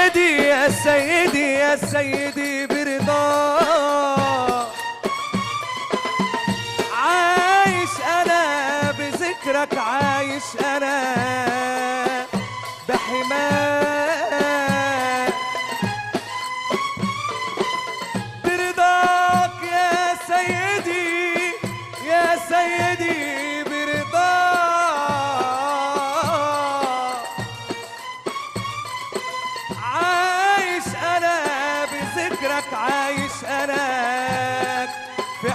سيدي يا سيدي يا سيدي برضاك عايش انا بذكرك عايش انا بحماك برضاك يا سيدي يا سيدي برضاك عايش انا بذكرك عايش انا في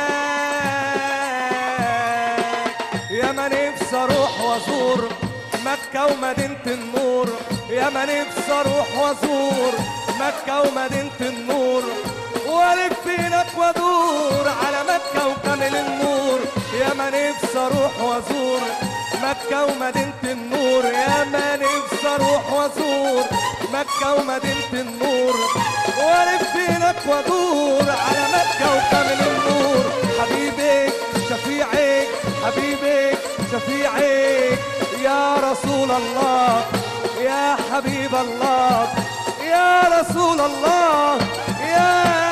حماك يا ما نفسي اروح وازور مكة ومدينة النور يا ما نفسي اروح وازور مكة ومدينة النور والف هناك وادور على مكة وكامل النور يا ما نفسي اروح وازور مكة ومدينة النور يا ما نفسي اروح وازور مكة ومدينة النور والف هناك وادور على مكة وكامل النور حبيبك شفيعك حبيبك شفيعك يا رسول الله يا حبيب الله يا رسول الله يا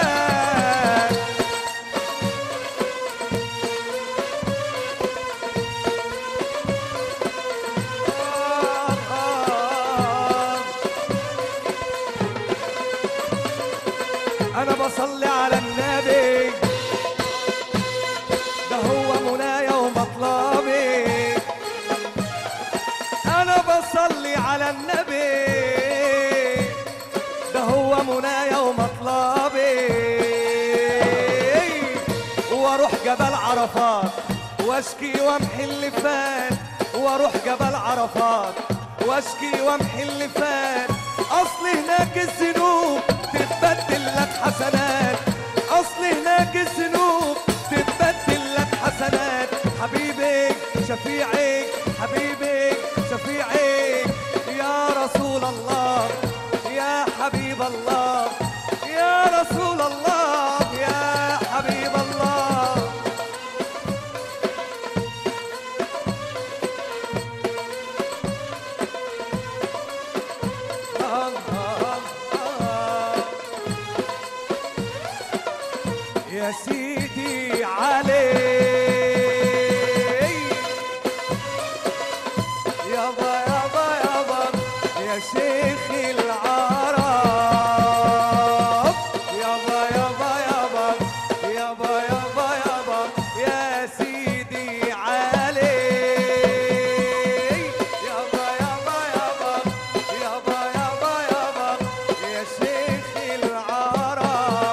انا بصلي على النبي ده هو منايا ومطلبي انا بصلي على النبي ده هو منايا ومطلبي واروح جبل عرفات واشكي وامحي اللي فات واروح جبل عرفات واشكي وامحي اللي فات اصل هناك الذنوب تتبدل لك حسنات اصل هناك الذنوب تتبدل لك حسنات حبيبي شفيعك حبيبي شفيعك يا رسول الله يا حبيب الله يا رسول الله يا حبيب الله آه آه آه يا سيدي علي يابا يابا يابا يا شيخ العرب يابا يابا يابا يابا يابا يابا يا سيدي علي يابا يابا يابا يابا يابا يابا يا شيخ العرب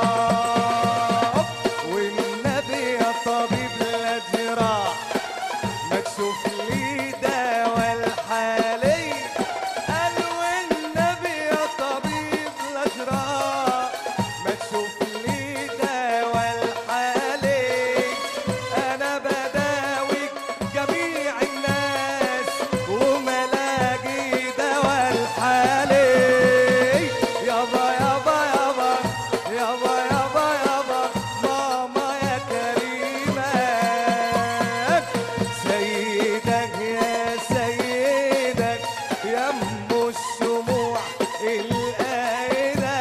والنبي يا طبيب الأجراح ما تشوف لي دواء الحالي قال والنبي يا طبيب الأجراح ما تشوف لي دواء الحالي أنا بداوي جميع الناس وملاقي دواء الحالي يابا يابا يابا يابا يابا يابا ماما يا كريمة سيدك يا سيدك يا ام الشموع القايدة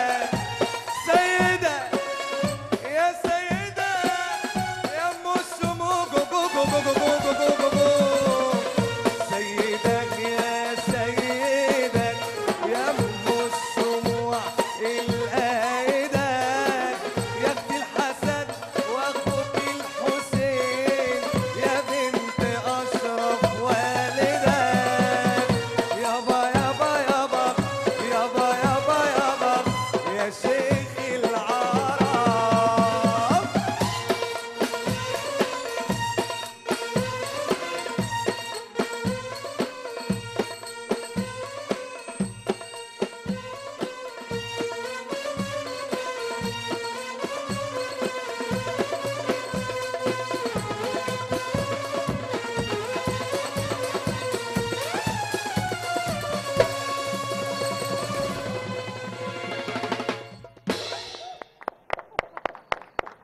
سيدة يا سيدة يا ام الشموع جو جو جو جو جو جو جو جو جو جو. سيدك يا سيدك يا ام الشموع القايدة يا اختي الحسن واخوك الحسين يا بنت اشرف والدك يابا يابا يابا يابا يابا يابا يا شيخ العرب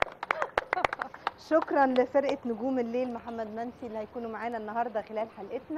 شكرا لفرقه نجوم الليل محمد منسي اللي هيكونوا معانا النهارده خلال حلقتنا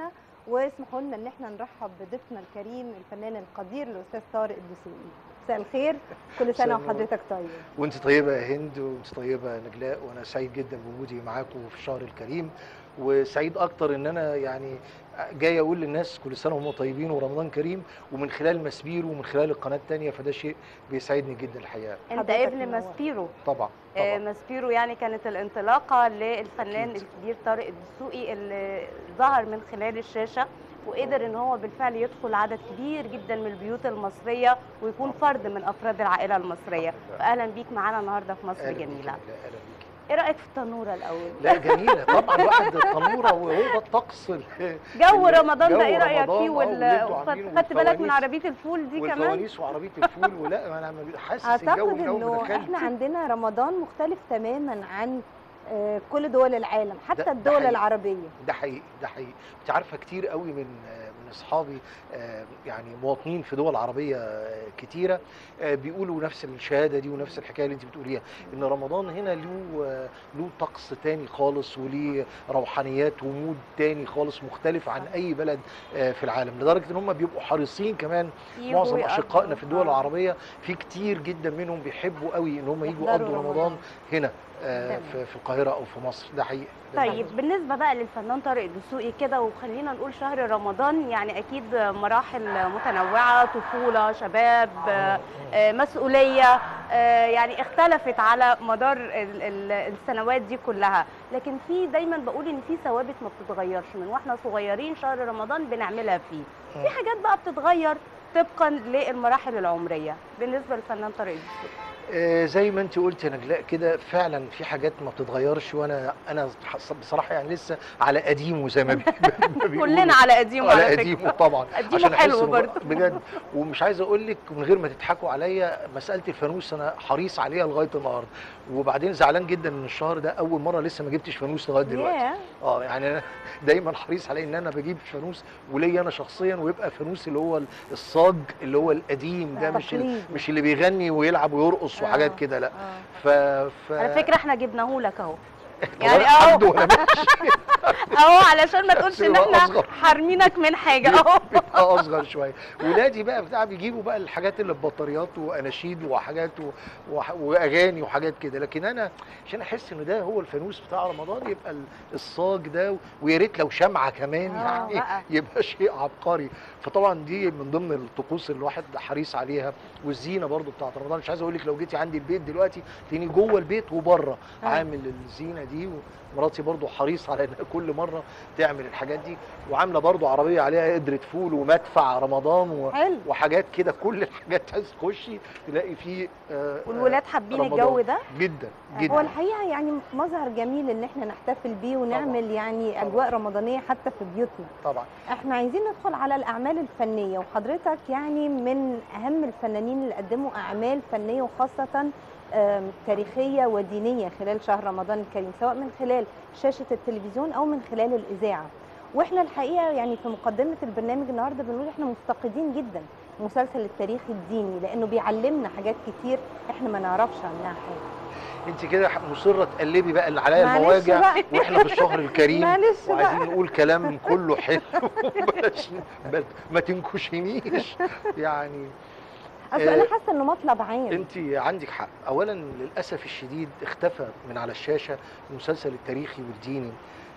واسمحوا لنا ان احنا نرحب بضيفنا الكريم الفنان القدير الاستاذ طارق الدسوقي مساء الخير كل سنه مساء النور. وحضرتك طيب وانت طيبه يا هند وانت طيبه يا نجلاء وانا سعيد جدا بوجودي معاكم في الشهر الكريم وسعيد اكتر ان انا يعني جاي اقول للناس كل سنه وهم طيبين ورمضان كريم ومن خلال مسبير ومن خلال القناه الثانيه فده شيء بيسعدني جدا الحقيقه انت حضرتك ابن منور. ماسبيرو طبعا آه، طبعا ماسبيرو يعني كانت الانطلاقه للفنان أكيد. الكبير طارق الدسوقي اللي ظهر من خلال الشاشه وقدر ان هو بالفعل يدخل عدد كبير جدا من البيوت المصريه ويكون فرد من افراد العائله المصريه فاهلا بيك معانا النهارده في مصر أهلا بيك يا جميله نجلاء، اهلا بيك ايه رايك في التنوره الاول لا جميله طبعا واحد التنوره وهو ده الطقس ال- جو ال- رمضان جو ده ايه رايك رمضان، فيه آه، وال... واللي انتوا عاملينه خدت بالك من والفوانيس- عربيه الفول دي كمان والفوانيس وعربيه الفول ولا انا حاسس الجو اعتقد من اول ما انه دخلت احنا عندنا رمضان مختلف تماما عن آه، كل دول العالم ده- حتى ده الدول حقيقي. العربيه ده حقيقي ده حقيقي انت عارفه كتير قوي من من اصحابي آه، يعني مواطنين في دول عربيه آه، كتيره آه، بيقولوا نفس الشهاده دي ونفس الحكايه اللي انت بتقوليها ان رمضان هنا له آه، له طقس تاني خالص وليه روحانيات ومود تاني خالص مختلف عن اي بلد آه، في العالم لدرجه ان هم بيبقوا حريصين كمان يجوا معظم يقضوا. اشقائنا في الدول آه. العربيه في كتير جدا منهم بيحبوا قوي ان هم يجوا يحضروا يقضوا رمضان. رمضان هنا آه، تمام. في في القاهره او في مصر ده حقيقي ده طيب حقيقي. بالنسبه بقى للفنان طارق الدسوقي كده وخلينا نقول شهر رمضان يعني اكيد مراحل متنوعه طفوله شباب آه، آه، مسؤوليه آه، يعني اختلفت على مدار ال- ال- السنوات دي كلها لكن في دايما بقول ان في ثوابت ما بتتغيرش من واحنا صغيرين شهر رمضان بنعملها فيه في حاجات بقى بتتغير طبقا للمراحل العمريه بالنسبه للفنان طارق الدسوقي آه، زي ما انت قلت يا نجلاء كده فعلا في حاجات ما بتتغيرش وانا انا حس- بصراحه يعني لسه على قديمه زي ما بي- ما بيقولوا. كلنا على قديمه على على قديمه فكره طبعا قديمه عشان أحس حلو إنه برضه بجد ومش عايز اقول لك من غير ما تضحكوا عليا مساله الفانوس انا حريص عليها لغايه النهارده وبعدين زعلان جدا من الشهر ده اول مره لسه ما جبتش فانوس لغايه دلوقتي ياه. اه يعني انا دايما حريص على ان انا بجيب فانوس وليا انا شخصيا ويبقى فانوس اللي هو الصاج اللي هو القديم ده مش ال- تقليدي. مش اللي بيغني ويلعب ويرقص وحاجات آه. كده لا آه. ف... ف... على فكره احنا جبناه لك اهو يعني يعني عبد اهو ولا ماشي اهو علشان ما تقولش ان تبقى احنا أصغر. حارمينك من حاجه اهو بيبقى اصغر شويه ولادي بقى بتاع بيجيبوا بقى الحاجات اللي ببطاريات واناشيد وحاجات و... وح... واغاني وحاجات كده لكن انا عشان احس ان ده هو الفانوس بتاع رمضان يبقى ال- الصاج ده ويا ريت لو شمعه كمان آه يعني بقى. يبقى شيء عبقري فطبعا دي من ضمن الطقوس اللي الواحد حريص عليها والزينه برضو بتاعت رمضان مش عايز اقول لك لو جيتي عندي البيت دلوقتي تلاقيني جوه البيت وبره آه. عامل الزينه دي ومراتي برضو حريص على انها كل مره تعمل الحاجات دي وعامله برضو عربيه عليها قدره فول ومدفع رمضان و... حلو وحاجات كده كل الحاجات عايز تخشي تلاقي فيه آه، والولاد حابين رمضان. الجو ده آه، جدا هو جدا الحقيقه يعني مظهر جميل ان احنا نحتفل بيه ونعمل يعني طبعاً. اجواء رمضانيه حتى في بيوتنا طبعا احنا عايزين ندخل على الاعمال الفنيه وحضرتك يعني من اهم الفنانين اللي قدموا اعمال فنيه وخاصه آم، تاريخيه ودينيه خلال شهر رمضان الكريم سواء من خلال شاشه التلفزيون او من خلال الاذاعه واحنا الحقيقه يعني في مقدمه البرنامج النهارده بنقول احنا مفتقدين جدا مسلسل التاريخ الديني لانه بيعلمنا حاجات كتير احنا ما نعرفش عنها حاجه انت كده مصره تقلبي بقى اللي عليا معلش المواجع بقى. واحنا في الشهر الكريم معلش بقى وعايزين نقول كلام كله حلو بلاش بل- ما تنكشنيش يعني اصل آه، انا حاسه انه مطلب عام انت عندك حق اولا للاسف الشديد اختفى من على الشاشه المسلسل التاريخي والديني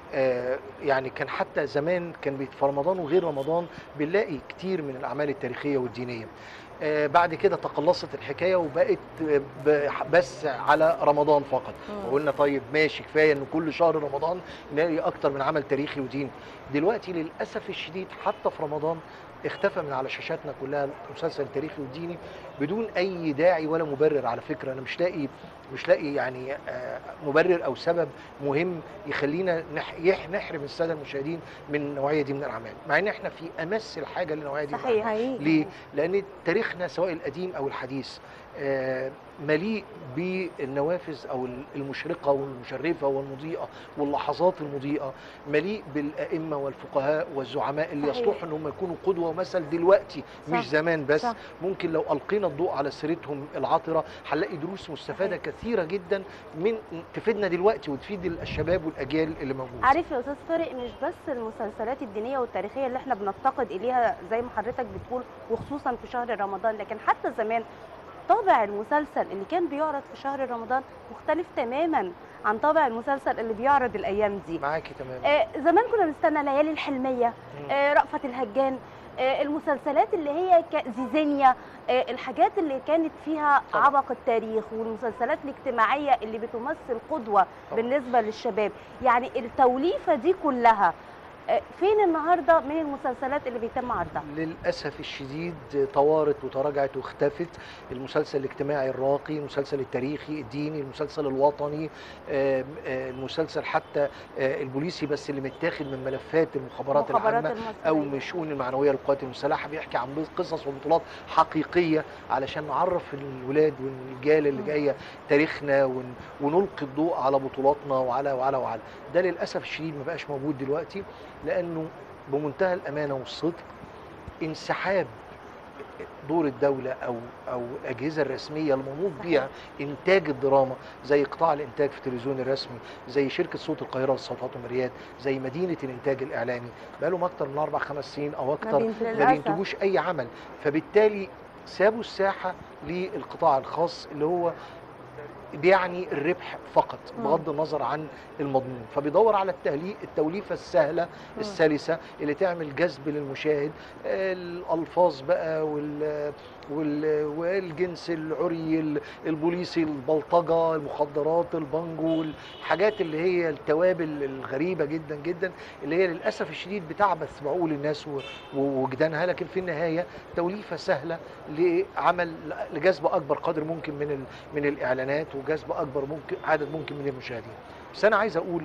آه يعني كان حتى زمان كان بيت- في رمضان وغير رمضان بنلاقي كتير من الاعمال التاريخيه والدينيه آه بعد كده تقلصت الحكايه وبقت آه، ب- بس على رمضان فقط مم. وقلنا طيب ماشي كفايه ان كل شهر رمضان نلاقي اكتر من عمل تاريخي وديني دلوقتي للاسف الشديد حتى في رمضان اختفى من على شاشاتنا كلها المسلسل التاريخي والديني بدون اي داعي ولا مبرر على فكره انا مش لاقي مش لاقي يعني آه، مبرر او سبب مهم يخلينا نح- يح- نحرم الساده المشاهدين من النوعيه دي من الاعمال مع ان احنا في امس الحاجه للنوعيه دي من صحيح. الأعمال. حقيقي ليه؟ لان تاريخنا سواء القديم او الحديث آه، مليء بالنوافذ او المشرقه والمشرفه والمضيئه واللحظات المضيئه مليء بالائمه والفقهاء والزعماء اللي صحيح. يصلحوا ان هم يكونوا قدوه ومثل دلوقتي صح. مش زمان بس صح. ممكن لو القينا الضوء على سيرتهم العطره هنلاقي دروس مستفاده صحيح. كثيره جدا من تفيدنا دلوقتي وتفيد الشباب والاجيال اللي موجوده عارف يا استاذ طارق مش بس المسلسلات الدينيه والتاريخيه اللي احنا بنفتقد اليها زي ما حضرتك بتقول وخصوصا في شهر رمضان لكن حتى زمان طابع المسلسل اللي كان بيعرض في شهر رمضان مختلف تماما عن طابع المسلسل اللي بيعرض الايام دي معاكي تمام آه، زمان كنا نستنى ليالي الحلميه مم. آه، رأفت الهجان آه، المسلسلات اللي هي ك- زيزينيا آه، الحاجات اللي كانت فيها طبعا. عبق التاريخ والمسلسلات الاجتماعيه اللي بتمثل قدوه طبعا. بالنسبه للشباب يعني التوليفه دي كلها آه، فين النهارده من المسلسلات اللي بيتم عرضها للاسف الشديد طوارت وتراجعت واختفت المسلسل الاجتماعي الراقي المسلسل التاريخي الديني المسلسل الوطني آم، آه، المسلسل حتى آه، البوليسي بس اللي متاخد من ملفات المخابرات المخابرات العامه او المصريه من الشؤون المعنويه للقوات المسلحه بيحكي عن قصص وبطولات حقيقيه علشان نعرف الولاد والرجال اللي مم. جايه تاريخنا ون- ونلقي الضوء على بطولاتنا وعلى وعلى وعلى ده للاسف الشديد ما بقاش موجود دلوقتي لانه بمنتهى الامانه والصدق انسحاب دور الدولة أو أو الأجهزة الرسمية المنوط بيها إنتاج الدراما زي قطاع الإنتاج في التلفزيون الرسمي زي شركة صوت القاهرة للصوتات والمريات زي مدينة الإنتاج الإعلامي بقالهم أكتر من أربع خمس سنين أو ما أكتر بينتجوش. ما للأسف. بينتجوش أي عمل فبالتالي سابوا الساحة للقطاع الخاص اللي هو بيعني الربح فقط مم. بغض النظر عن المضمون فبيدور على التهليق التوليفه السهله مم. السلسه اللي تعمل جذب للمشاهد الالفاظ بقى وال وال والجنس العري ال- البوليسي البلطجه المخدرات البانجو الحاجات اللي هي التوابل الغريبه جدا جدا اللي هي للاسف الشديد بتعبث بعقول الناس و- ووجدانها لكن في النهايه توليفه سهله لعمل لجذب اكبر قدر ممكن من ال- من الاعلانات وجذب اكبر ممكن عدد ممكن من المشاهدين بس انا عايز اقول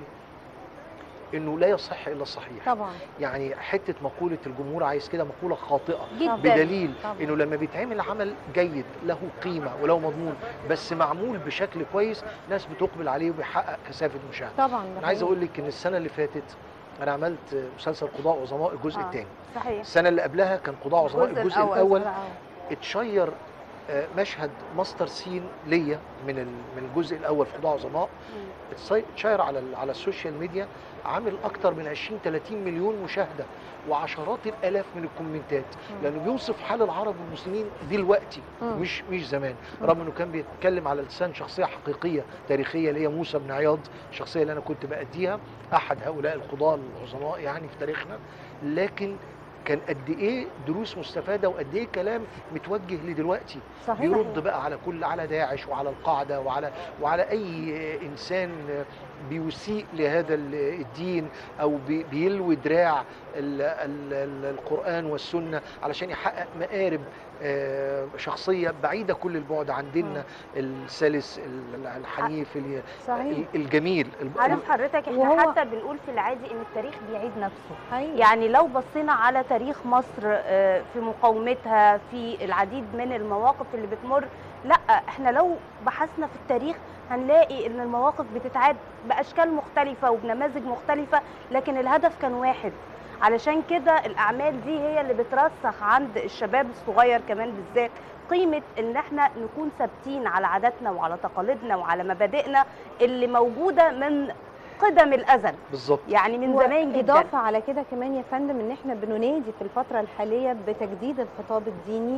انه لا يصح الا الصحيح طبعا يعني حته مقوله الجمهور عايز كده مقوله خاطئه جدا بدليل طبعا. انه لما بيتعمل عمل جيد له قيمه وله مضمون بس معمول بشكل كويس ناس بتقبل عليه وبيحقق كثافه مشاهده طبعا ده انا عايز حقيقي. اقول لك ان السنه اللي فاتت انا عملت مسلسل قضاء عظماء الجزء آه. الثاني صحيح السنه اللي قبلها كان قضاء عظماء الجزء الاول اتشير آه، مشهد ماستر سين ليا من ال- من الجزء الاول في قضاء عظماء مم. اتصي- اتشير على ال- على السوشيال ميديا عامل اكتر من 20 30 مليون مشاهده وعشرات الالاف من الكومنتات مم. لانه بيوصف حال العرب والمسلمين دلوقتي مم. مش مش زمان مم. رغم انه كان بيتكلم على لسان شخصيه حقيقيه تاريخيه اللي هي موسى بن عياض الشخصيه اللي انا كنت باديها احد هؤلاء القضاه العظماء يعني في تاريخنا لكن كان قد ايه دروس مستفاده وقد ايه كلام متوجه لدلوقتي صحيح بيرد بقى على كل على داعش وعلى القاعده وعلى وعلى اي انسان بيسيء لهذا الدين او بي- بيلوي دراع ال- ال- ال- القران والسنه علشان يحقق مآرب آه، شخصيه بعيده كل البعد عن ديننا السلس ال- الحنيف ال- صحيح الجميل الب- عارف حضرتك احنا وهو- حتى بنقول في العادي ان التاريخ بيعيد نفسه حقيقي. يعني لو بصينا على تاريخ مصر آه، في مقاومتها في العديد من المواقف اللي بتمر لا احنا لو بحثنا في التاريخ هنلاقي ان المواقف بتتعاد باشكال مختلفه وبنماذج مختلفه لكن الهدف كان واحد علشان كده الاعمال دي هي اللي بترسخ عند الشباب الصغير كمان بالذات قيمه ان احنا نكون ثابتين على عاداتنا وعلى تقاليدنا وعلى مبادئنا اللي موجوده من قدم الازل بالظبط يعني من زمان جدا إضافة على كده كمان يا فندم إن إحنا بننادي في الفترة الحالية بتجديد الخطاب الديني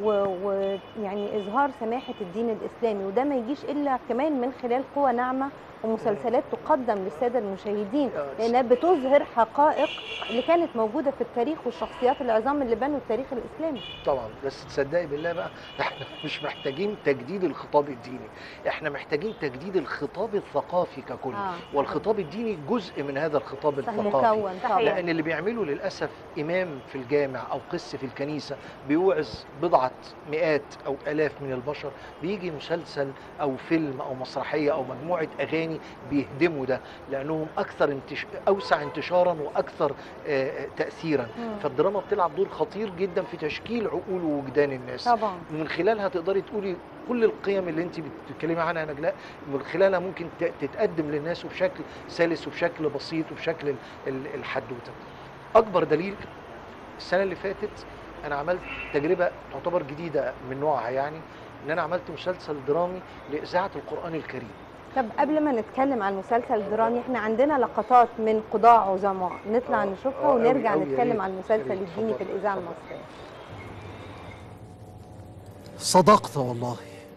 ويعني إظهار سماحة الدين الإسلامي وده ما يجيش إلا كمان من خلال قوى ناعمة ومسلسلات تقدم للسادة المشاهدين آه، لأنها بتظهر حقائق اللي كانت موجودة في التاريخ والشخصيات العظام اللي بنوا التاريخ الإسلامي طبعا بس تصدقي بالله بقى احنا مش محتاجين تجديد الخطاب الديني احنا محتاجين تجديد الخطاب الثقافي ككل آه، والخطاب الخطاب الديني جزء من هذا الخطاب صحيح. الثقافي مكون صحيح. طبعا لان اللي بيعمله للاسف امام في الجامع او قس في الكنيسه بيوعظ بضعه مئات او الاف من البشر بيجي مسلسل او فيلم او مسرحيه او مجموعه اغاني بيهدموا ده لانهم اكثر انتش... اوسع انتشارا واكثر آه، تاثيرا مم. فالدراما بتلعب دور خطير جدا في تشكيل عقول ووجدان الناس طبعا من خلالها تقدري تقولي كل القيم اللي انت بتتكلمي عنها يا نجلاء من خلالها ممكن ت- تتقدم للناس وبشكل سلس وبشكل بسيط وبشكل ال- ال- الحدوته. اكبر دليل السنه اللي فاتت انا عملت تجربه تعتبر جديده من نوعها يعني ان انا عملت مسلسل درامي لاذاعه القران الكريم. طب قبل ما نتكلم عن المسلسل الدرامي احنا عندنا لقطات من قضاء عظماء نطلع آه، نشوفها آه، أوي، ونرجع أوي، يا نتكلم ريت، عن يا المسلسل ريت، الديني في اتفضل، الاذاعه اتفضل. المصريه صدقت والله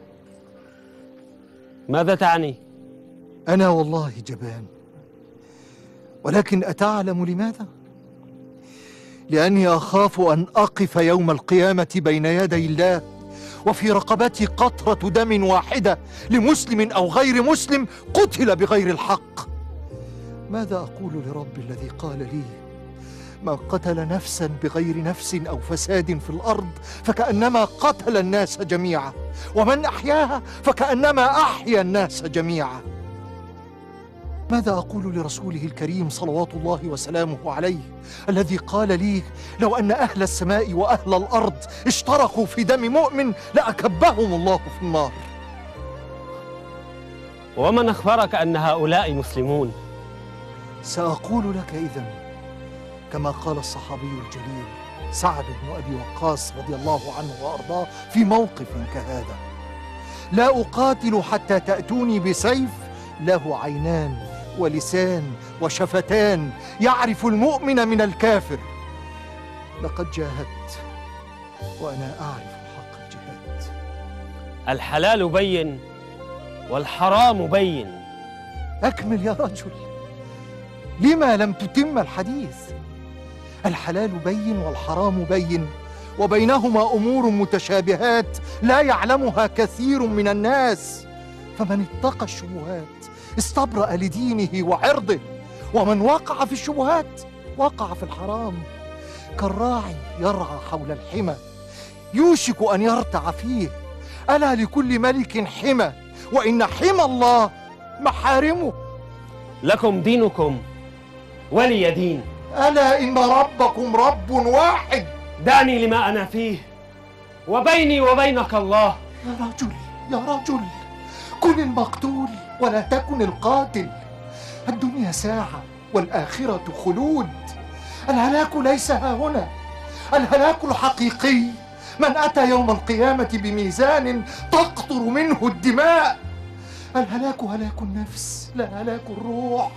ماذا تعني؟ أنا والله جبان ولكن أتعلم لماذا؟ لأني أخاف أن أقف يوم القيامة بين يدي الله وفي رقبتي قطرة دم واحدة لمسلم أو غير مسلم قتل بغير الحق ماذا أقول لرب الذي قال لي من قتل نفسا بغير نفس أو فساد في الأرض فكأنما قتل الناس جميعا ومن أحياها فكأنما أحيا الناس جميعا ماذا أقول لرسوله الكريم صلوات الله وسلامه عليه الذي قال لي لو أن أهل السماء وأهل الأرض اشتركوا في دم مؤمن لأكبهم الله في النار ومن أخبرك أن هؤلاء مسلمون؟ سأقول لك إذن كما قال الصحابي الجليل سعد بن أبي وقاص رضي الله عنه وأرضاه في موقف كهذا لا أقاتل حتى تأتوني بسيف له عينان ولسان وشفتان يعرف المؤمن من الكافر لقد جاهدت وأنا أعرف حق الجهاد الحلال بين والحرام بين أكمل يا رجل لما لم تتم الحديث الحلال بين والحرام بين وبينهما أمور متشابهات لا يعلمها كثير من الناس فمن اتقى الشبهات استبرأ لدينه وعرضه ومن وقع في الشبهات وقع في الحرام كالراعي يرعى حول الحمى يوشك أن يرتع فيه ألا لكل ملك حمى وإن حمى الله محارمه لكم دينكم ولي دين ألا إن ربكم رب واحد دعني لما أنا فيه وبيني وبينك الله يا رجل يا رجل كن المقتول ولا تكن القاتل الدنيا ساعة والآخرة خلود الهلاك ليس ها هنا الهلاك الحقيقي من أتى يوم القيامة بميزان تقطر منه الدماء الهلاك هلاك النفس لا هلاك الروح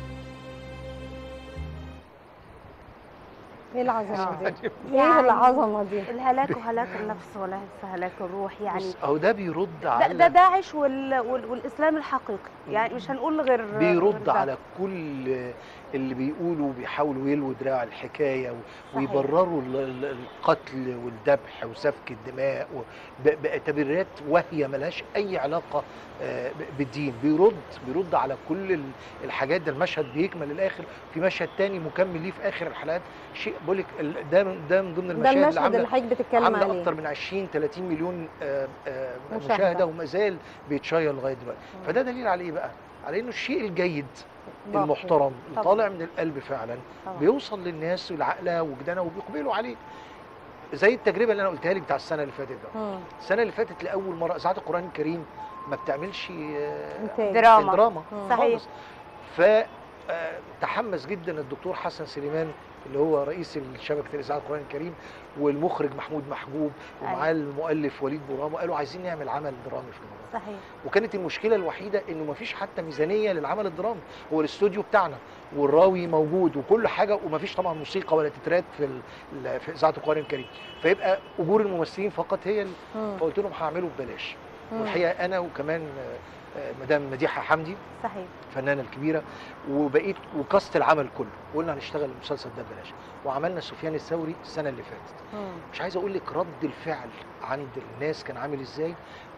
ايه العظمه دي؟ ايه يعني العظمه دي؟ الهلاك هلاك النفس وليس هلاك الروح يعني بص، اهو ده بيرد ده, على ده داعش وال... وال... والاسلام الحقيقي يعني مش هنقول غير غير بيرد ده. على كل اللي بيقولوا وبيحاولوا يلووا دراع الحكايه و- صحيح. ويبرروا ال- ال- القتل والذبح وسفك الدماء و- ب- باعتبارات واهيه ملهاش اي علاقه آه، ب- بالدين بيرد بيرد على كل ال- الحاجات ده المشهد بيكمل للاخر في مشهد تاني مكمل ليه في اخر الحلقات شيء بقول لك ال- ده من ده من ضمن ده المشاهد اللي المشهد عامله اللي حضرتك بتتكلم عامله عليه اكتر من 20 30 مليون آه، آه، مشاهدة. مشاهده وما زال بيتشير لغايه دلوقتي فده دليل على ايه بقى على انه الشيء الجيد باقي. المحترم اللي طبعاً. طالع من القلب فعلا طبعاً. بيوصل للناس والعقله وجدانها وبيقبلوا عليه زي التجربه اللي انا قلتها لك بتاع السنه اللي فاتت ده مم. السنه اللي فاتت لاول مره اذاعه القران الكريم ما بتعملش آه، إنتاج. دراما. دراما مم. صحيح. خالص ف آه، تحمس جدا الدكتور حسن سليمان اللي هو رئيس شبكه الاذاعه القران الكريم والمخرج محمود محجوب ومعاه المؤلف وليد بورام وقالوا عايزين نعمل عمل درامي في رمضان صحيح وكانت المشكله الوحيده انه ما فيش حتى ميزانيه للعمل الدرامي هو الاستوديو بتاعنا والراوي موجود وكل حاجه وما فيش طبعا موسيقى ولا تترات في ال- في اذاعه القران الكريم فيبقى اجور الممثلين فقط هي ال- مم. فقلت لهم هعمله ببلاش مم. والحقيقه انا وكمان آه، آه، مدام مديحه حمدي صحيح الفنانه الكبيره وبقيت وكاست العمل كله وقلنا هنشتغل المسلسل ده ببلاش وعملنا سفيان الثوري السنه اللي فاتت مم. مش عايز اقول لك رد الفعل عند الناس كان عامل ازاي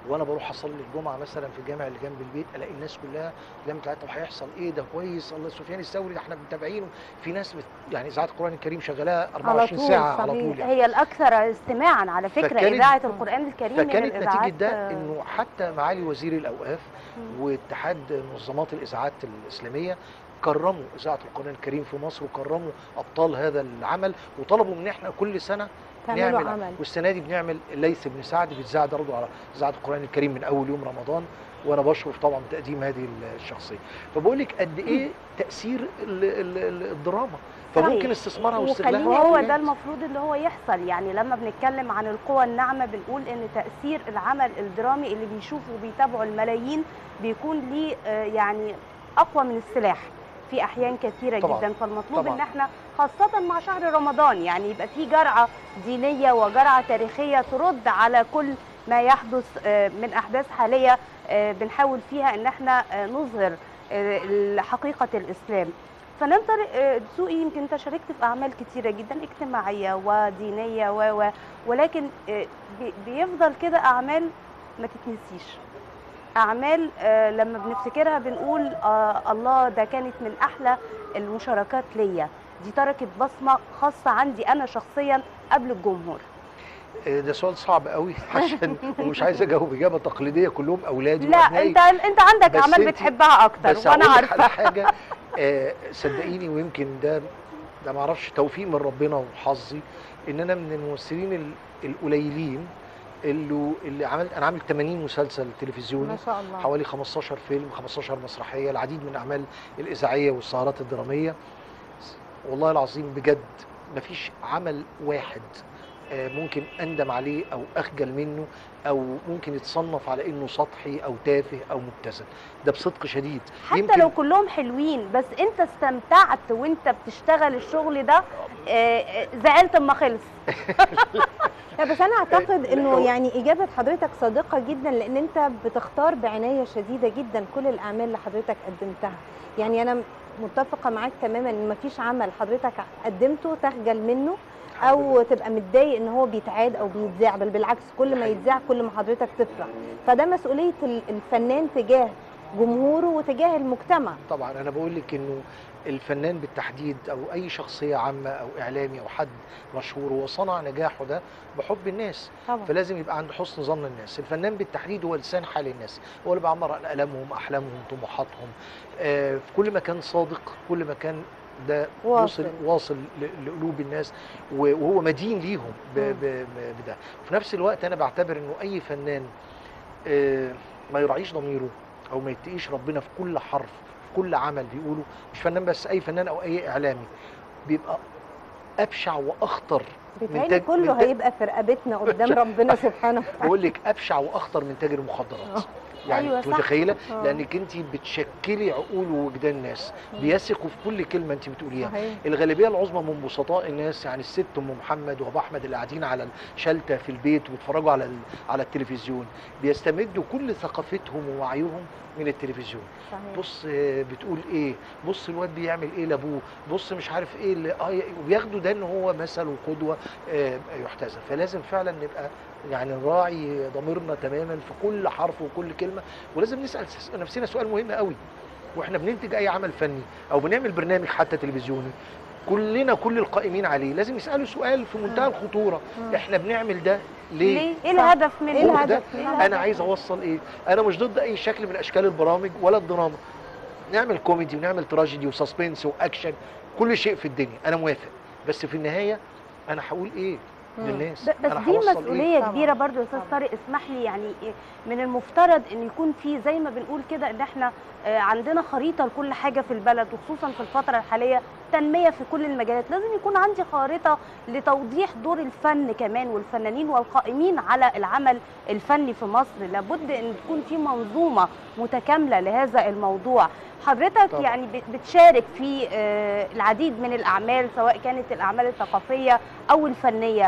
وانا بروح اصلي الجمعه مثلا في الجامع اللي جنب البيت الاقي الناس كلها جنب بتاعت طب هيحصل ايه ده كويس الله سفيان الثوري ده احنا متابعينه في ناس بت يعني اذاعه القران الكريم شغالاها 24 طول، ساعه على صحيح. طول يعني هي الاكثر استماعا على فكره فكانت- اذاعه القران الكريم من فكانت نتيجه الإذاعات، ده آه، انه حتى معالي وزير الاوقاف مم. واتحاد منظمات الاذاعات الاسلاميه كرموا اذاعه القران الكريم في مصر وكرموا ابطال هذا العمل وطلبوا من احنا كل سنه تعملوا نعمل عمل والسنه دي بنعمل الليث بن سعد بيتذاع برضه على اذاعه القران الكريم من اول يوم رمضان وانا بشرف طبعا بتقديم هذه الشخصيه فبقول لك قد ايه تاثير ال- ال- ال- الدراما فممكن صحيح. استثمارها وخليني واستغلالها هو في ده المفروض اللي هو يحصل يعني لما بنتكلم عن القوى الناعمه بنقول ان تاثير العمل الدرامي اللي بيشوفه وبيتابعه الملايين بيكون ليه آه، يعني اقوى من السلاح في احيان كثيره طبعاً. جدا فالمطلوب طبعاً. ان احنا خاصه مع شهر رمضان يعني يبقى في جرعه دينيه وجرعه تاريخيه ترد على كل ما يحدث آه، من احداث حاليه آه، بنحاول فيها ان احنا آه، نظهر آه، حقيقه الاسلام فنان طارق آه، دسوقي يمكن انت شاركت في اعمال كتيره جدا اجتماعيه ودينيه و و ولكن آه، بي- بيفضل كده اعمال ما تتنسيش اعمال آه، لما بنفتكرها بنقول آه الله ده كانت من احلى المشاركات ليا دي تركت بصمه خاصه عندي انا شخصيا قبل الجمهور آه، ده سؤال صعب قوي عشان ومش عايز اجاوب اجابه تقليديه كلهم اولادي لا وأبنائي. انت انت عندك بس اعمال انت- بتحبها اكتر بس وانا هقول لك على عارفه حاجه آه، صدقيني ويمكن ده ده ما اعرفش توفيق من ربنا وحظي ان انا من الممثلين ال- القليلين اللي اللي عملت انا عامل 80 مسلسل تلفزيوني ما شاء الله حوالي 15 فيلم 15 مسرحيه العديد من الاعمال الاذاعيه والسهرات الدراميه والله العظيم بجد مفيش عمل واحد آه، ممكن اندم عليه او اخجل منه او ممكن يتصنف على انه سطحي او تافه او مبتذل ده بصدق شديد حتى يمكن- لو كلهم حلوين بس انت استمتعت وانت بتشتغل الشغل ده آه، آه، زعلت اما خلص لا بس انا اعتقد لا، انه هو- يعني اجابه حضرتك صادقه جدا لان انت بتختار بعنايه شديده جدا كل الاعمال اللي حضرتك قدمتها يعني انا متفقه معاك تماما ان مفيش عمل حضرتك قدمته تخجل منه او تبقى متضايق ان هو بيتعاد او بيتذاع بل بالعكس كل ما يتذاع كل ما حضرتك تفرح فده مسؤوليه ال- الفنان تجاه جمهوره وتجاه المجتمع طبعا انا بقول لك انه الفنان بالتحديد او اي شخصيه عامه او اعلامي او حد مشهور هو صنع نجاحه ده بحب الناس طبعا فلازم يبقى عند حسن ظن الناس الفنان بالتحديد هو لسان حال الناس هو اللي بيعبر عن الامهم احلامهم طموحاتهم آه في كل ما كان صادق كل ما كان ده واصل. واصل واصل ل- لقلوب الناس و- وهو مدين ليهم ب- مم. ب- ب- بده وفي نفس الوقت انا بعتبر انه اي فنان آه ما يراعيش ضميره او ما يتقيش ربنا في كل حرف في كل عمل بيقوله مش فنان بس اي فنان او اي اعلامي بيبقى ابشع واخطر بيتهيألي تاج- كله من تاج- هيبقى في رقبتنا قدام ربنا سبحانه وتعالى بقول لك ابشع واخطر من تاجر المخدرات يعني أيوة أنت صح. متخيله آه. لانك انت بتشكلي عقول ووجدان الناس بيثقوا في كل كلمه انت بتقوليها صحيح الغالبيه العظمى من بسطاء الناس يعني الست ام محمد وابو احمد اللي قاعدين على الشلته في البيت وبيتفرجوا على ال- على التلفزيون بيستمدوا كل ثقافتهم ووعيهم من التلفزيون صحيح بص آه، بتقول ايه بص الواد بيعمل ايه لابوه بص مش عارف ايه اللي آه وبياخدوا ده ان هو مثل وقدوه آه، يحتذى فلازم فعلا نبقى يعني نراعي ضميرنا تماما في كل حرف وكل كلمه ولازم نسال س- نفسنا سؤال مهم قوي واحنا بننتج اي عمل فني او بنعمل برنامج حتى تلفزيوني كلنا كل القائمين عليه لازم يسالوا سؤال في منتهى الخطوره مم. احنا بنعمل ده ليه, ليه ايه صح. الهدف منه ايه هو ده الهدف إيه انا الهدف؟ عايز اوصل ايه انا مش ضد اي شكل من اشكال البرامج ولا الدراما نعمل كوميدي ونعمل تراجيدي وسسبنس واكشن كل شيء في الدنيا انا موافق بس في النهايه انا هقول ايه مم. للناس ب- بس انا دي هوصل مسؤوليه طبعاً. كبيره برضو يا استاذ طبعاً. طارق اسمح لي يعني إيه، من المفترض ان يكون في زي ما بنقول كده ان احنا آه، عندنا خريطه لكل حاجه في البلد وخصوصا في الفتره الحاليه تنميه في كل المجالات لازم يكون عندي خارطه لتوضيح دور الفن كمان والفنانين والقائمين على العمل الفني في مصر لابد ان تكون في منظومه متكامله لهذا الموضوع حضرتك طبعاً. يعني ب- بتشارك في آه، العديد من الاعمال سواء كانت الاعمال الثقافيه او الفنيه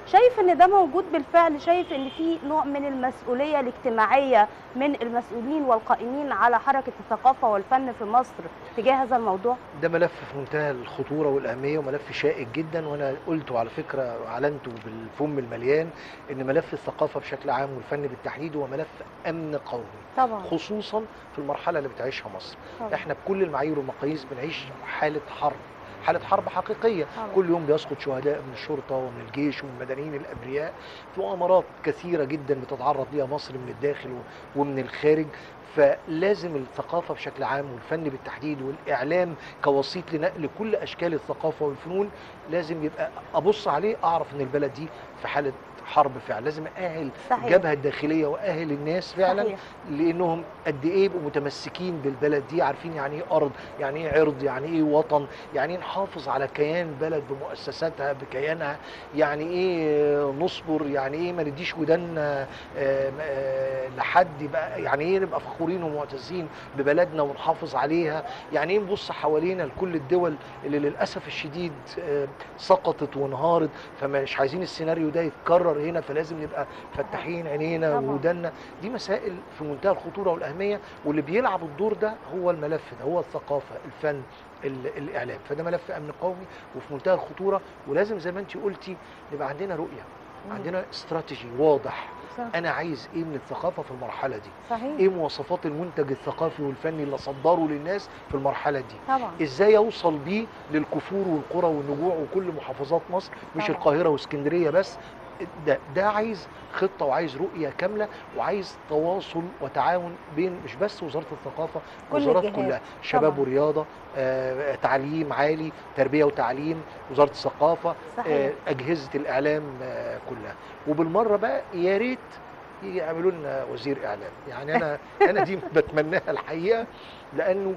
شايف ان ده موجود بالفعل شايف ان في نوع من المسؤوليه الاجتماعيه من المسؤولين والقائمين على حركه الثقافه والفن في مصر تجاه هذا الموضوع ده ملف في منتهى الخطوره والاهميه وملف شائك جدا وانا قلته على فكره اعلنته بالفم المليان ان ملف الثقافه بشكل عام والفن بالتحديد هو ملف امن قومي طبعا خصوصا في المرحله اللي بتعيشها مصر طبعا. احنا بكل المعايير والمقاييس بنعيش حاله حرب حالة حرب حقيقية طبعا. كل يوم بيسقط شهداء من الشرطة ومن الجيش ومن المدنيين الأبرياء في مؤامرات كثيرة جدا بتتعرض ليها مصر من الداخل و- ومن الخارج فلازم الثقافة بشكل عام والفن بالتحديد والإعلام كوسيط لنقل كل أشكال الثقافة والفنون لازم يبقى أبص عليه أعرف إن البلد دي في حالة حرب فعلا لازم أأهل صحيح الجبهة الداخلية وأهل الناس فعلا صحيح. لانهم قد ايه يبقوا متمسكين بالبلد دي عارفين يعني ايه ارض يعني ايه عرض يعني ايه وطن يعني ايه نحافظ على كيان بلد بمؤسساتها بكيانها يعني ايه نصبر يعني ايه ما نديش ودنا آه، آه، لحد يبقى يعني ايه نبقى فخورين ومعتزين ببلدنا ونحافظ عليها يعني ايه نبص حوالينا لكل الدول اللي للاسف الشديد آه، سقطت وانهارت فمش عايزين السيناريو ده يتكرر هنا فلازم نبقى فتحين عينينا طبعاً. ودنا دي مسائل في منتهى الخطوره والاهميه واللي بيلعب الدور ده هو الملف ده هو الثقافه الفن ال- الاعلام فده ملف امن قومي وفي منتهى الخطوره ولازم زي ما انت قلتي نبقى عندنا رؤيه عندنا استراتيجي واضح صح. انا عايز ايه من الثقافه في المرحله دي صحيح ايه مواصفات المنتج الثقافي والفني اللي اصدره للناس في المرحله دي طبعا ازاي اوصل بيه للكفور والقرى والنجوع وكل محافظات مصر مش طبعا. القاهره واسكندريه بس ده ده عايز خطه وعايز رؤيه كامله وعايز تواصل وتعاون بين مش بس وزاره الثقافه كل وزارات الجهات. كلها شباب طبعا. ورياضه آه، تعليم عالي تربيه وتعليم وزاره الثقافه صحيح آه، اجهزه الاعلام آه، كلها وبالمره بقى يا ريت يعملوا لنا وزير اعلام يعني انا انا دي بتمناها الحقيقه لانه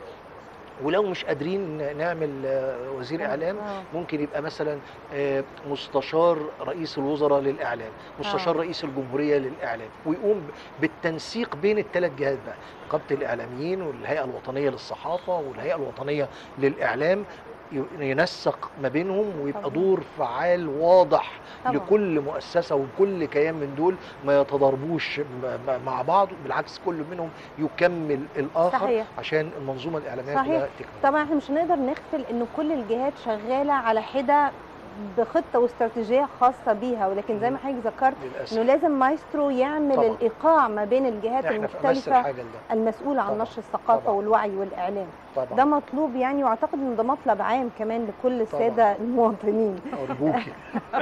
ولو مش قادرين نعمل آه، وزير اعلام آه. ممكن يبقى مثلا آه، مستشار رئيس الوزراء للاعلام مستشار آه. رئيس الجمهوريه للاعلام ويقوم ب- بالتنسيق بين الثلاث جهات بقى نقابه الاعلاميين والهيئه الوطنيه للصحافه والهيئه الوطنيه للاعلام ي- ينسق ما بينهم ويبقى طبعاً. دور فعال واضح طبعاً. لكل مؤسسه وكل كيان من دول ما يتضاربوش م- م- مع بعض بالعكس كل منهم يكمل الاخر صحيح. عشان المنظومه الاعلاميه صحيح. كلها تكمل طبعا احنا مش هنقدر نغفل ان كل الجهات شغاله على حده بخطه واستراتيجيه خاصه بيها ولكن زي ما حضرتك ذكرت للاسف انه لازم مايسترو يعمل طبعاً. الايقاع ما بين الجهات احنا في امس المختلفه الحاجه لده المسؤوله عن طبعاً. نشر الثقافه طبعاً. والوعي والاعلام طبعا ده مطلوب يعني واعتقد ان ده مطلب عام كمان لكل الساده المواطنين ارجوكي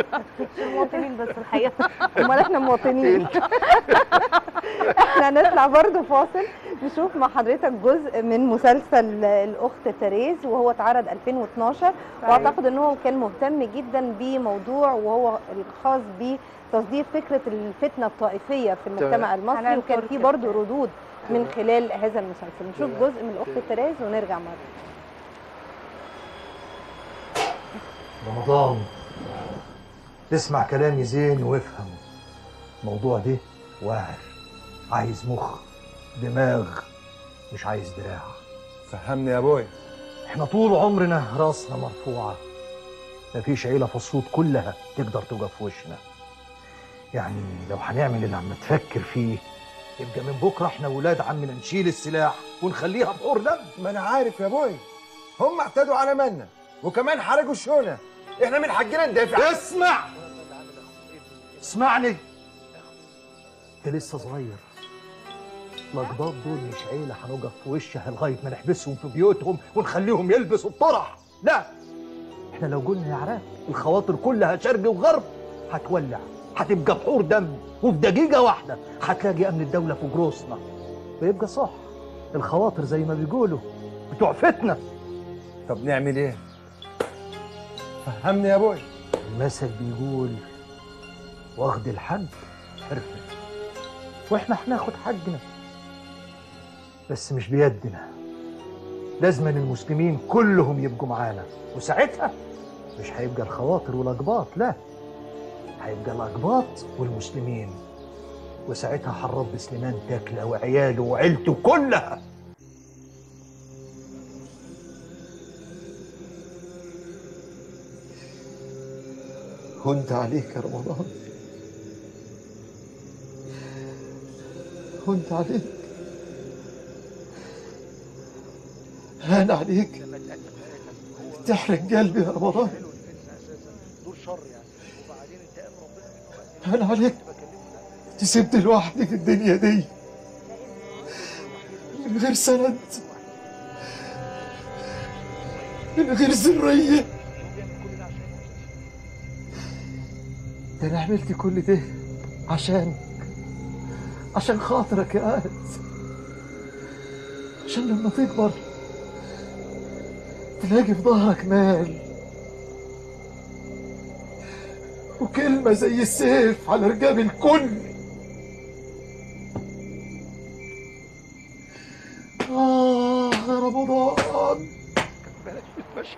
المواطنين بس الحقيقه امال احنا مواطنين انت احنا هنطلع برضو فاصل نشوف مع حضرتك جزء من مسلسل الاخت تريز وهو اتعرض 2012 واعتقد ان هو كان مهتم جدا بموضوع وهو الخاص بتصدير فكره الفتنه الطائفيه في المجتمع المصري حنان وكان في تركي. برضو ردود من تمام. خلال هذا المسلسل نشوف تمام. جزء من الاخت تريز ونرجع مره رمضان اسمع كلامي زين وافهم الموضوع ده واعر عايز مخ دماغ مش عايز دراع فهمني يا ابوي احنا طول عمرنا راسنا مرفوعة مفيش عيلة في الصوت كلها تقدر تقف في وشنا يعني لو هنعمل اللي عم تفكر فيه يبقى من بكرة احنا ولاد عمنا نشيل السلاح ونخليها بحور دم ما انا عارف يا ابوي هم اعتدوا على منا وكمان حرقوا الشونه احنا من حقنا ندافع اسمع اسمعني انت لسه صغير الاقباط دول مش عيله هنقف في وشها لغايه ما نحبسهم في بيوتهم ونخليهم يلبسوا الطرح لا احنا لو قلنا يا عراق الخواطر كلها شرق وغرب هتولع هتبقى بحور دم وفي دقيقه واحده هتلاقي امن الدوله في جروسنا ويبقى صح الخواطر زي ما بيقولوا بتوع فتنه طب نعمل ايه فهمني يا ابوي المثل بيقول واخد الحد حرفة واحنا هناخد حقنا بس مش بيدنا لازم المسلمين كلهم يبقوا معانا وساعتها مش هيبقى الخواطر والاقباط لا هيبقى الاقباط والمسلمين وساعتها هنربي سليمان تاكله وعياله وعيلته كلها هنت عليك يا رمضان هنت عليك هان عليك تحرق قلبي يا رمضان دول شر يعني وبعدين انتقام ربنا هان عليك تسيبني لوحدي في الدنيا دي من غير سند من غير ذرية ده أنا عملت كل ده عشان عشان خاطرك يا قاد عشان لما تكبر تلاقي في ظهرك مال وكلمة زي السيف على رقاب الكل آه يا رمضان بلاش تتمشى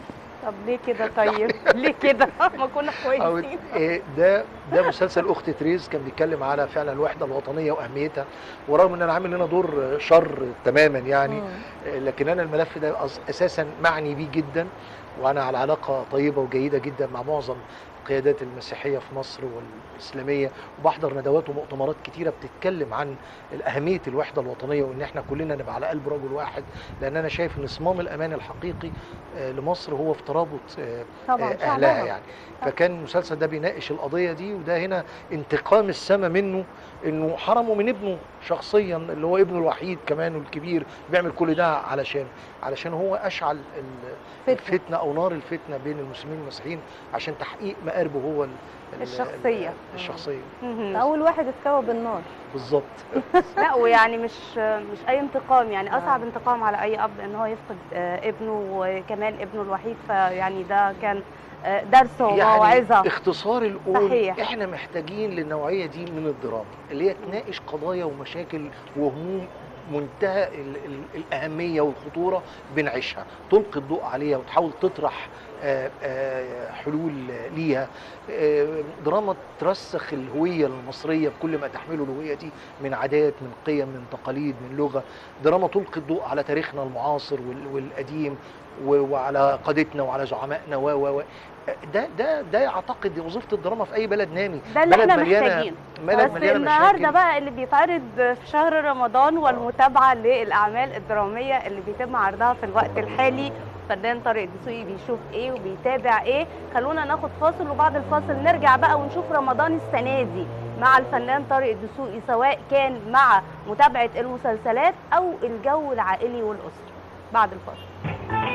طب ليه كده طيب ليه كده ما كنا أو كويسين إيه ده ده مسلسل اخت تريز كان بيتكلم على فعلا الوحده الوطنيه واهميتها ورغم ان انا عامل هنا دور شر تماما يعني مم. لكن انا الملف ده أص- اساسا معني بيه جدا وانا على علاقه طيبه وجيده جدا مع معظم القيادات المسيحيه في مصر والاسلاميه وبحضر ندوات ومؤتمرات كتيره بتتكلم عن اهميه الوحده الوطنيه وان احنا كلنا نبقى على قلب رجل واحد لان انا شايف ان صمام الامان الحقيقي آه، لمصر هو في ترابط آه، طبعا آه، شعبها. اهلها يعني فكان المسلسل ده بيناقش القضيه دي وده هنا انتقام السما منه انه حرمه من ابنه شخصيا اللي هو ابنه الوحيد كمان والكبير بيعمل كل ده علشان علشان هو اشعل ال- فتنة. الفتنه او نار الفتنه بين المسلمين والمسيحيين عشان تحقيق مآربه هو ال- ال- الشخصية. الشخصيه مهم. اول واحد اتكوى بالنار بالظبط لا ويعني مش مش اي انتقام يعني اصعب انتقام على اي اب ان هو يفقد آه، ابنه وكمان ابنه الوحيد فيعني ده كان آه، درس وموعظه اختصار القول صحيح. احنا محتاجين للنوعيه دي من الدراما اللي هي تناقش قضايا ومشاكل وهموم منتهى ال ال الاهميه والخطوره بنعيشها تلقي الضوء عليها وتحاول تطرح آه، آه، حلول ليها آه، دراما ترسخ الهويه المصريه بكل ما تحمله الهويه دي من عادات من قيم من تقاليد من لغه دراما تلقي الضوء على تاريخنا المعاصر وال- والقديم و- وعلى قادتنا وعلى زعمائنا و و و ده ده ده اعتقد وظيفه الدراما في اي بلد نامي ده اللي بلد احنا مليانه محتاجين بلد بس مليانه النهارده مشاكل بقى اللي بيتعرض في شهر رمضان والمتابعه للاعمال الدراميه اللي بيتم عرضها في الوقت الحالي فنان طارق الدسوقي بيشوف ايه وبيتابع ايه خلونا ناخد فاصل وبعد الفاصل نرجع بقى ونشوف رمضان السنه دي مع الفنان طارق الدسوقي سواء كان مع متابعه المسلسلات او الجو العائلي والاسري بعد الفاصل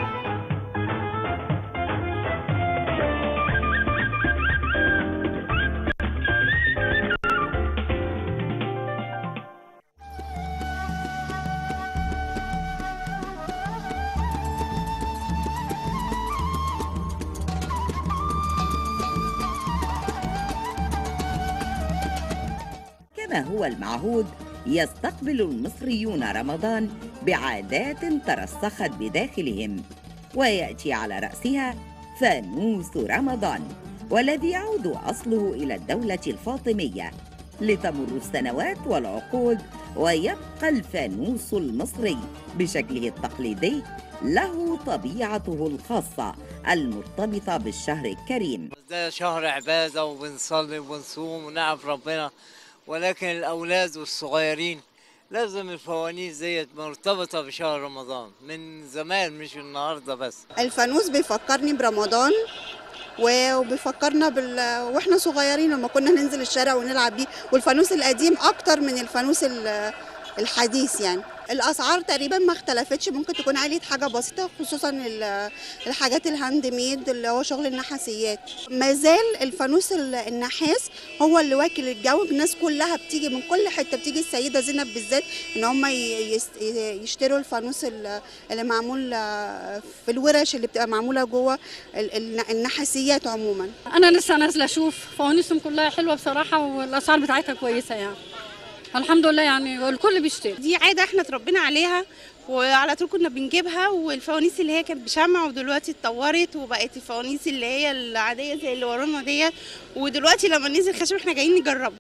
كما هو المعهود يستقبل المصريون رمضان بعادات ترسخت بداخلهم وياتي على راسها فانوس رمضان والذي يعود اصله الى الدوله الفاطميه لتمر السنوات والعقود ويبقى الفانوس المصري بشكله التقليدي له طبيعته الخاصه المرتبطه بالشهر الكريم ده شهر عبادة وبنصلي وبنصوم ونعرف ربنا ولكن الأولاد والصغيرين لازم الفوانيس ديت مرتبطة بشهر رمضان من زمان مش النهاردة بس الفانوس بيفكرني برمضان و- وبيفكرنا بال... واحنا صغيرين لما كنا ننزل الشارع ونلعب بيه والفانوس القديم اكتر من الفانوس ال- الحديث يعني الاسعار تقريبا ما اختلفتش ممكن تكون عليت حاجه بسيطه خصوصا ال- الحاجات الهاند ميد اللي هو شغل النحاسيات ما زال الفانوس ال- النحاس هو اللي واكل الجو الناس كلها بتيجي من كل حته بتيجي السيده زينب بالذات ان هم ي- يس- يشتروا الفانوس ال- اللي معمول آه، في الورش اللي بتبقى معموله جوه ال- ال- النحاسيات عموما انا لسه نازله اشوف فوانيسهم كلها حلوه بصراحه والاسعار بتاعتها كويسه يعني الحمد لله يعني الكل بيشتري دي عاده احنا اتربينا عليها وعلى طول كنا بنجيبها والفوانيس اللي هي كانت بشمع ودلوقتي اتطورت وبقت الفوانيس اللي هي العاديه زي اللي ورانا ديت ودلوقتي لما ننزل خشب احنا جايين نجربها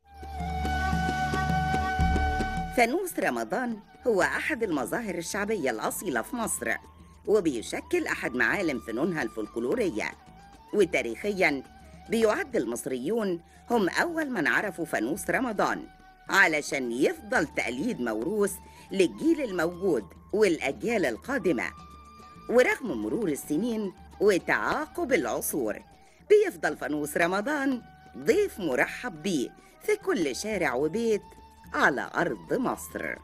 فانوس رمضان هو أحد المظاهر الشعبية الأصيلة في مصر وبيشكل أحد معالم فنونها الفولكلورية وتاريخيا بيعد المصريون هم أول من عرفوا فانوس رمضان علشان يفضل تقليد موروث للجيل الموجود والأجيال القادمة ورغم مرور السنين وتعاقب العصور بيفضل فانوس رمضان ضيف مرحب بيه في كل شارع وبيت على أرض مصر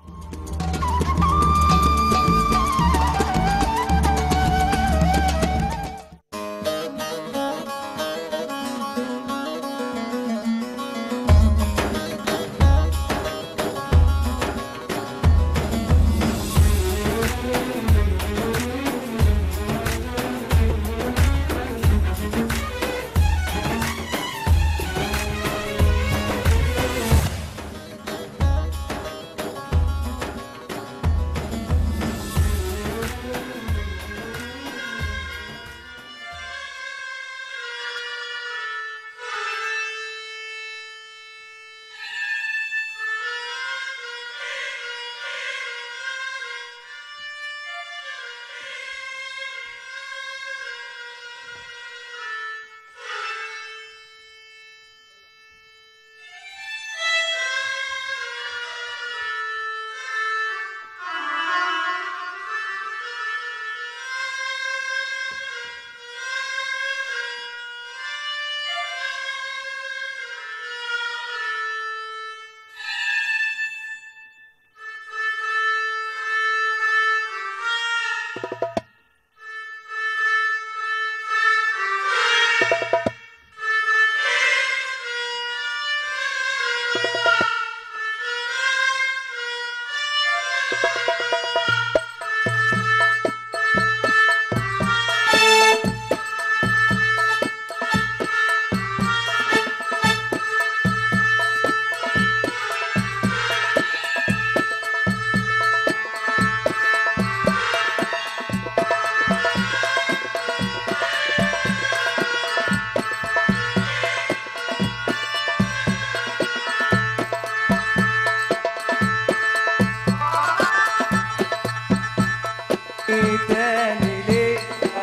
تاني ليه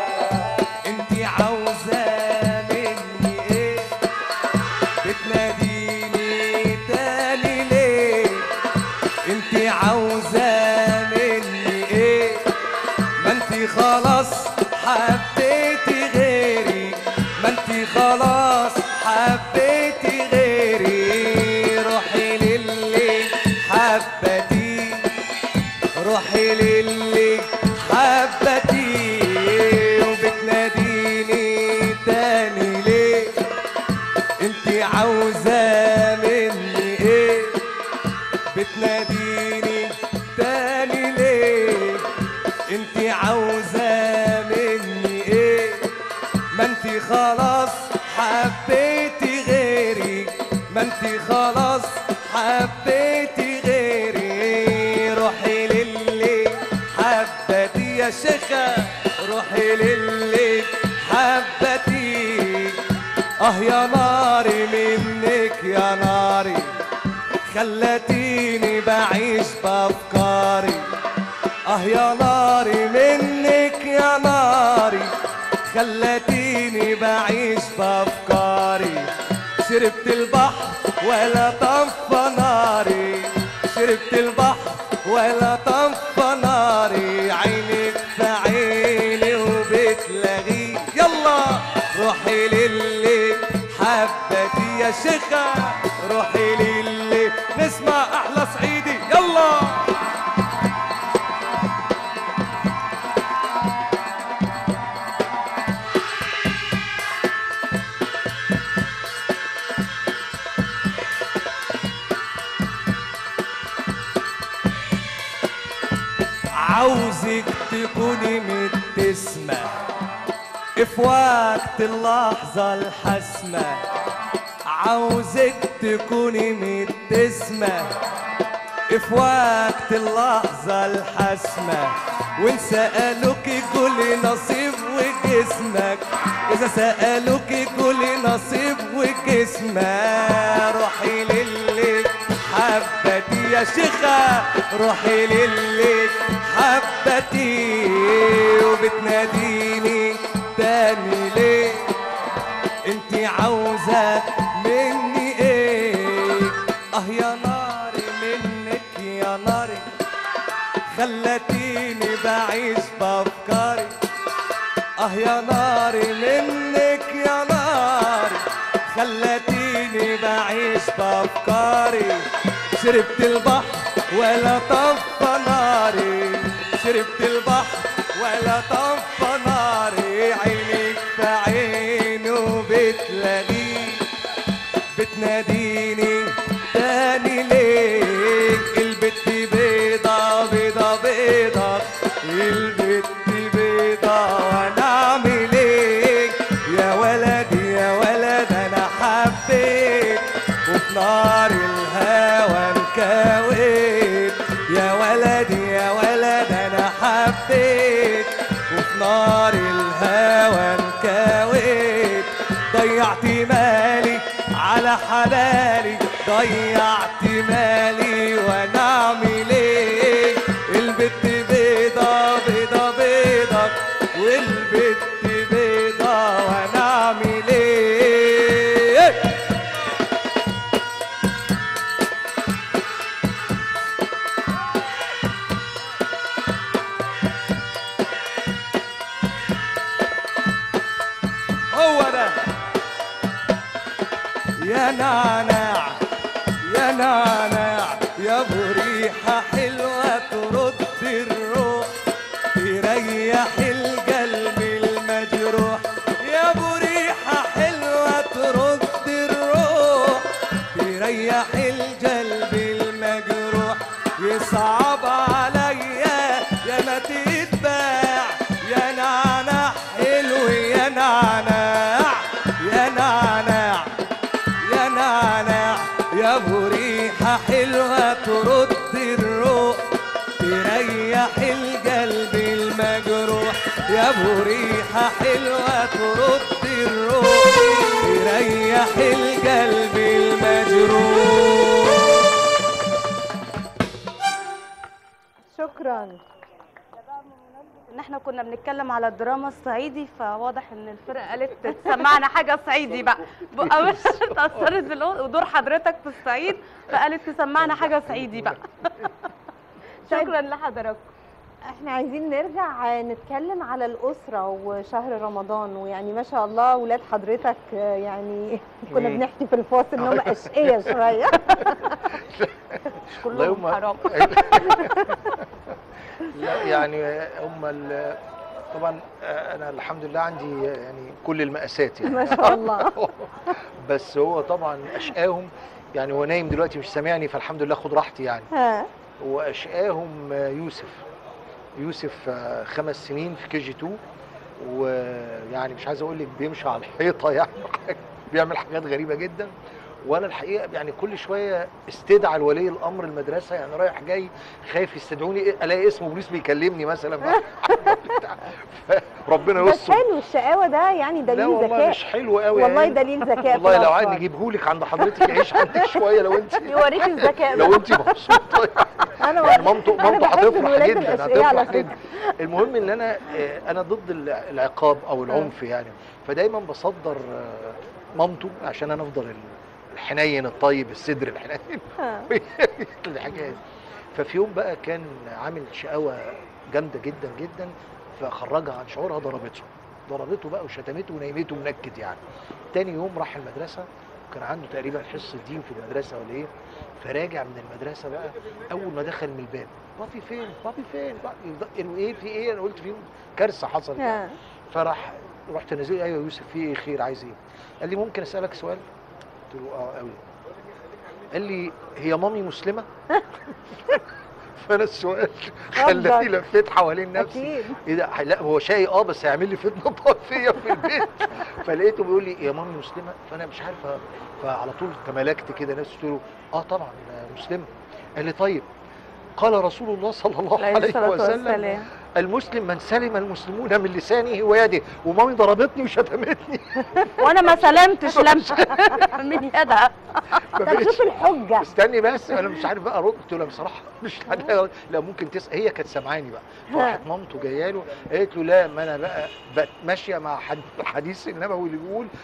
انتي عاوزة مني ايه بتناديني تاني ليه انتي عاوزة مني ايه ما انتي خلاص حبيتي غيري ما انتي خلاص حبيتي غيري روحي للي حبتي روحي للي حبتي وبتناديني تاني ليه انتي عاوزة مني ايه بتناديني تاني ليه انتي عاوزة مني ايه ما انتي خلاص حبيتي غيري ما انتي خلاص حبيتي غيري روحي للي حبتي يا شيخة روحي للي حبتي اه يا ناري منك يا ناري خلتيني بعيش بافكاري اه يا ناري منك يا ناري خلتيني بعيش بافكاري شربت البحر ولا طفى ناري شربت البحر ولا طفى ناري عينك في عيني وبتلغي يلا روحي للي حبتي يا شيخة روحي للي نسمع احلى صعيدي يلا عاوزك تكوني مبتسمة في وقت اللحظة الحاسمة عاوزك تكوني مبتسمة في وقت اللحظة الحاسمة وإن سألوك قولي نصيب وجسمك إذا سألوك قولي نصيب وجسمك روحي للي حبتي يا شيخة روحي للي حبتي وبتناديني تاني ليه انت انتي عاوزة مني ايه اه يا ناري منك يا ناري خلتيني بعيش بافكاري اه يا ناري منك يا ناري خلتيني بعيش بافكاري شربت البحر ولا طفى ناري شربت البحر ولا طفى ناري عينك في عينه بتلاقيه بتناديني تاني ليه البت بيضة بيضة بيضة البت بيضة وانا اعمل ايه يا ولد يا ولد انا حبيت وفي نار الهوى انكويت يا ولد يا ولد انا حبيت وفي نار الهوى انكويت ضيعت مالي على حلالي ضيعت مالي وانا اعمل ايه البت بيضة بيضة بيضة والبت بيضة وانا اعمل ايه هو ده يا نعناع يا نعناع يا ابو ريحه حلوه ترد الروح تريح القلب المجروح يا ابو ريحه حلوه ترد الروح تريح القلب المجروح يصعب عليا يا ما تتباع يا نعناع حلو يا نعناع يا نعناع يا نعناع يا ابو ريحه حلوه ترد الروح تريح القلب المجروح يا ابو ريحه حلوه ترد الروح تريح القلب المجروح شكرا ان احنا كنا بنتكلم على الدراما الصعيدي فواضح ان الفرقه قالت تسمعنا حاجه صعيدي بقى بقى مش اتاثرت بالو- ودور حضرتك في الصعيد فقالت تسمعنا حاجه صعيدي بقى شكرا لحضرتك احنا عايزين نرجع نتكلم على الأسرة وشهر رمضان ويعني ما شاء الله ولاد حضرتك يعني كنا مم. بنحكي في الفاصل ان هم اشقية شوية والله كلهم هم- حرام لا يعني هم ال- طبعا انا الحمد لله عندي يعني كل المقاسات يعني ما شاء الله بس هو طبعا اشقاهم يعني هو نايم دلوقتي مش سامعني فالحمد لله خد راحتي يعني ها واشقاهم يوسف يوسف آه، خمس سنين في كي جي 2 ويعني مش عايز اقول لك بيمشي على الحيطه يعني بيعمل حاجات غريبه جدا وانا الحقيقه يعني كل شويه استدعى الولي الامر المدرسه يعني رايح جاي خايف يستدعوني إيه، الاقي اسمه بوليس بيكلمني مثلا ربنا بس يستر حلو الشقاوة ده يعني لا دليل والله ذكاء مش حلو قوي والله يعني. دليل ذكاء في والله لو عايز الأطفال. نجيبهولك عند حضرتك يعيش عندك شويه لو انت يوريك الذكاء لو بقى. انت مبسوطه انا يعني مامته أنا مامته بحب هتفرح الولاد جدا الأشقياء على هتفرح جدا المهم ان انا آه، انا ضد الع- العقاب او العنف يعني فدايما بصدر آه، مامته عشان انا افضل ال- الحنين الطيب الصدر الحنين الحاجات ففي يوم بقى كان عامل شقاوه جامده جدا جدا فخرجها عن شعورها ضربته ضربته بقى وشتمته ونيمته منكد يعني تاني يوم راح المدرسه وكان عنده تقريبا حصه دين في المدرسه ولا ايه فراجع من المدرسه بقى اول ما دخل من الباب بابي فين بابي فين بابي ايه في ايه انا قلت في كارثه حصلت يعني. ها. فراح رحت نازل ايوه يا يوسف في ايه خير عايز ايه قال لي ممكن اسالك سؤال قلت له اه قوي قال لي هي مامي مسلمه فانا السؤال خلاني لفيت حوالين نفسي أكيد. ايه ده لا هو شقي اه بس هيعمل لي فتنه طائفيه في البيت فلقيته بيقول لي يا مامي مسلمه فانا مش عارف أ- فعلى طول تملكت كده نفسي قلت له اه طبعا آه، مسلمه قال لي طيب قال رسول الله صلى الله عليه عليه الصلاة وسلم والسلام. المسلم من سلم المسلمون من لسانه ويده ومامي ضربتني وشتمتني وانا ما سلمتش لما من يدها طب شوف الحجه استني بس انا مش عارف بقى ارد قلت له بصراحه مش عارف لا ممكن تسال هي كانت سامعاني بقى فراحت مامته جايه له قالت له لا ما انا بقى بقت ماشيه مع حد- الحديث النبوي اللي بيقول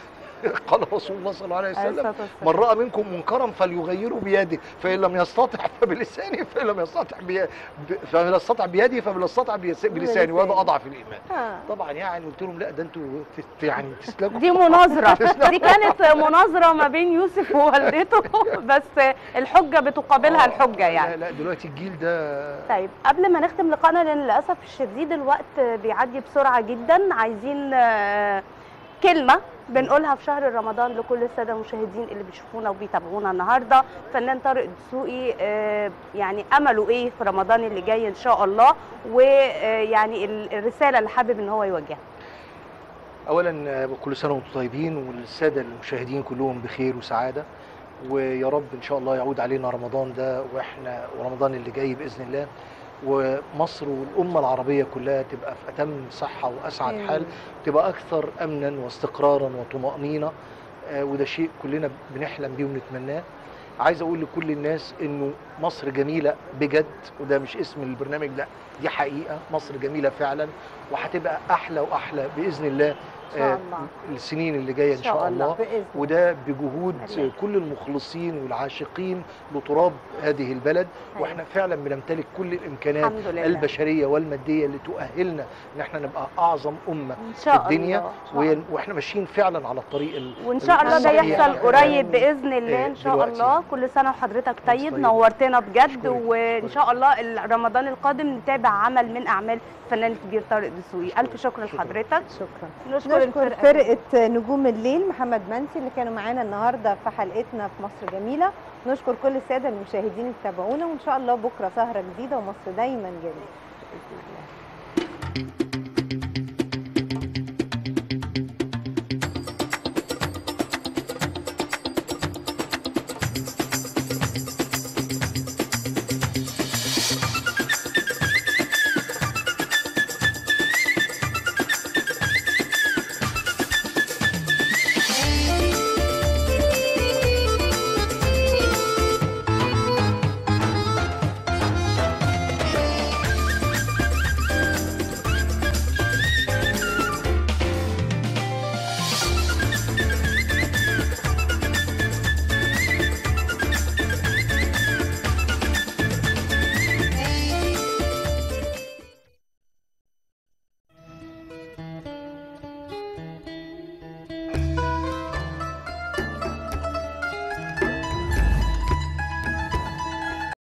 قال رسول الله صلى الله عليه عليه وسلم الصلاة والسلام. من راى منكم منكرا فليغيره بيده فان لم يستطع فبلسانه فان لم يستطع بي... ب- فان لم يستطع بيده فان لم يستطع بيس- بلسانه وهذا اضعف الايمان آه. طبعا يعني قلت لهم لا ده انتوا تت- يعني تسلكوا دي مناظرة دي كانت مناظرة ما بين يوسف ووالدته بس الحجة بتقابلها الحجة لا يعني لا دلوقتي الجيل ده طيب قبل ما نختم لقائنا لان للاسف الشديد الوقت بيعدي بسرعه جدا عايزين آه، كلمه بنقولها في شهر رمضان لكل الساده المشاهدين اللي بيشوفونا وبيتابعونا النهارده فنان طارق دسوقي آه، يعني امله ايه في رمضان اللي جاي ان شاء الله ويعني الرساله اللي حابب ان هو يوجهها اولا آه، كل سنه وانتم طيبين والساده المشاهدين كلهم بخير وسعاده ويا رب ان شاء الله يعود علينا رمضان ده واحنا ورمضان اللي جاي باذن الله ومصر والامه العربيه كلها تبقى في اتم صحه واسعد آمين. حال تبقى اكثر امنا واستقرارا وطمانينه آه، وده شيء كلنا بنحلم بيه ونتمناه عايز اقول لكل الناس انه مصر جميله بجد وده مش اسم البرنامج لا دي حقيقه مصر جميله فعلا وهتبقى احلى واحلى باذن الله إن شاء آه، الله. السنين اللي جايه ان شاء الله بإذن الله. وده بجهود الله. كل المخلصين والعاشقين لتراب هذه البلد واحنا فعلا بنمتلك كل الامكانات الحمد لله. البشريه والماديه اللي تؤهلنا ان احنا نبقى اعظم امه إن شاء في الدنيا الله. وي- واحنا ماشيين فعلا على الطريق ال- وان شاء الله ده الصحيح يحصل يعني. قريب باذن الله آه، ان شاء دلوقتي. الله كل سنه وحضرتك طيب طيب. نورتنا بجد أشكرك. وان شاء الله ال- رمضان القادم نتابع عمل من اعمال الفنان الكبير طارق دسوقي الف شكر لحضرتك شكرا نشكر نشكر الفرقه فرقة نجوم الليل محمد منسي اللي كانوا معانا النهارده في حلقتنا في مصر جميلة نشكر كل السادة المشاهدين اللي تابعونا وإن شاء الله بكرة سهرة جديدة ومصر دايما جميلة